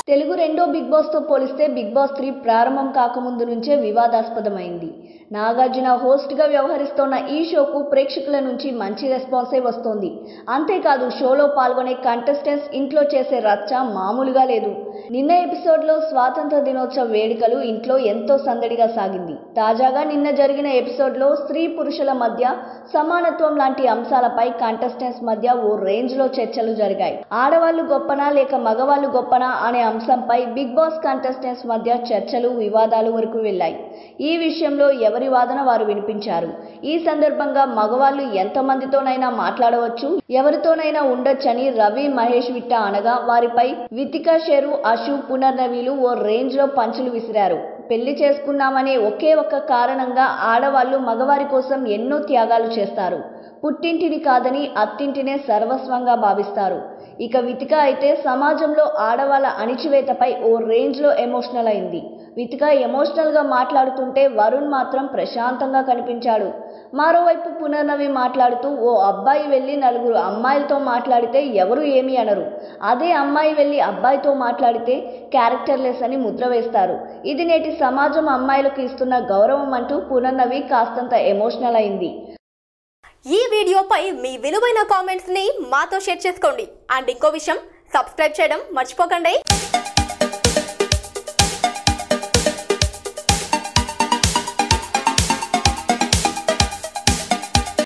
తెలుగు రెండో బిగ్ బాస్తో పోలిస్తే big boss three ప్రారంభం కాకముందు నుంచే వివాదాస్పదమైంది నాగార్జున హోస్ట్గా వ్యవహరిస్తోన్న ఈ షోకు ప్రేక్షకుల నుంచి మంచి రెస్పాన్సే వస్తోంది అంతేకాదు షోలో పాల్గొనే కంటెస్టెంట్స్ ఇంట్లో చేసే రచ్చ మామూలుగా లేదు నిన్న ఎపిసోడ్లో స్వాతంత్ర దినోత్సవ వేడుకలు ఇంట్లో ఎంతో సందడిగా సాగింది తాజాగా నిన్న జరిగిన ఎపిసోడ్లో స్త్రీ పురుషుల మధ్య సమానత్వం లాంటి అంశాలపై కంటెస్టెంట్స్ మధ్య ఓ రేంజ్లో చర్చలు జరిగాయి ఆడవాళ్లు గొప్పనా లేక మగవాళ్ళు గొప్పనా అనే అంశంపై బిగ్ బాస్ కంటెస్టెంట్స్ మధ్య చర్చలు వివాదాలు వరకు వెళ్ళాయి ఈ విషయంలో ఎవరి వాదన వారు వినిపించారు ఈ సందర్భంగా మగవాళ్ళు ఎంతమందితోనైనా మాట్లాడవచ్చు ఎవరితోనైనా ఉండొచ్చని రవి మహేష్ విట్ట అనగా వారిపై వితికా షెరు అశు పునర్నవీలు ఓ రేంజ్లో పంచులు విసిరారు పెళ్లి చేసుకున్నామనే ఒకే ఒక్క కారణంగా ఆడవాళ్లు మగవారి కోసం ఎన్నో త్యాగాలు చేస్తారు పుట్టింటిని కాదని అత్తింటినే సర్వస్వంగా భావిస్తారు ఇక వితిక అయితే సమాజంలో ఆడవాళ్ళ అణిచివేతపై ఓ రేంజ్లో ఎమోషనల్ అయింది వితిక ఎమోషనల్గా మాట్లాడుతుంటే వరుణ్ మాత్రం ప్రశాంతంగా కనిపించాడు మరోవైపు పునర్నవి మాట్లాడుతూ ఓ అబ్బాయి వెళ్ళి నలుగురు అమ్మాయిలతో మాట్లాడితే ఎవరు ఏమీ అనరు అదే అమ్మాయి వెళ్ళి అబ్బాయితో మాట్లాడితే క్యారెక్టర్లెస్ అని ముద్ర వేస్తారు ఇది నేటి సమాజం అమ్మాయిలకు ఇస్తున్న గౌరవం అంటూ పునర్నవి కాస్తంత ఎమోషనల్ అయింది ఈ వీడియోపై మీ విలువైన కామెంట్స్ ని మాతో షేర్ చేసుకోండి అండ్ ఇంకో విషయం సబ్స్క్రైబ్ చేయడం మర్చిపోకండి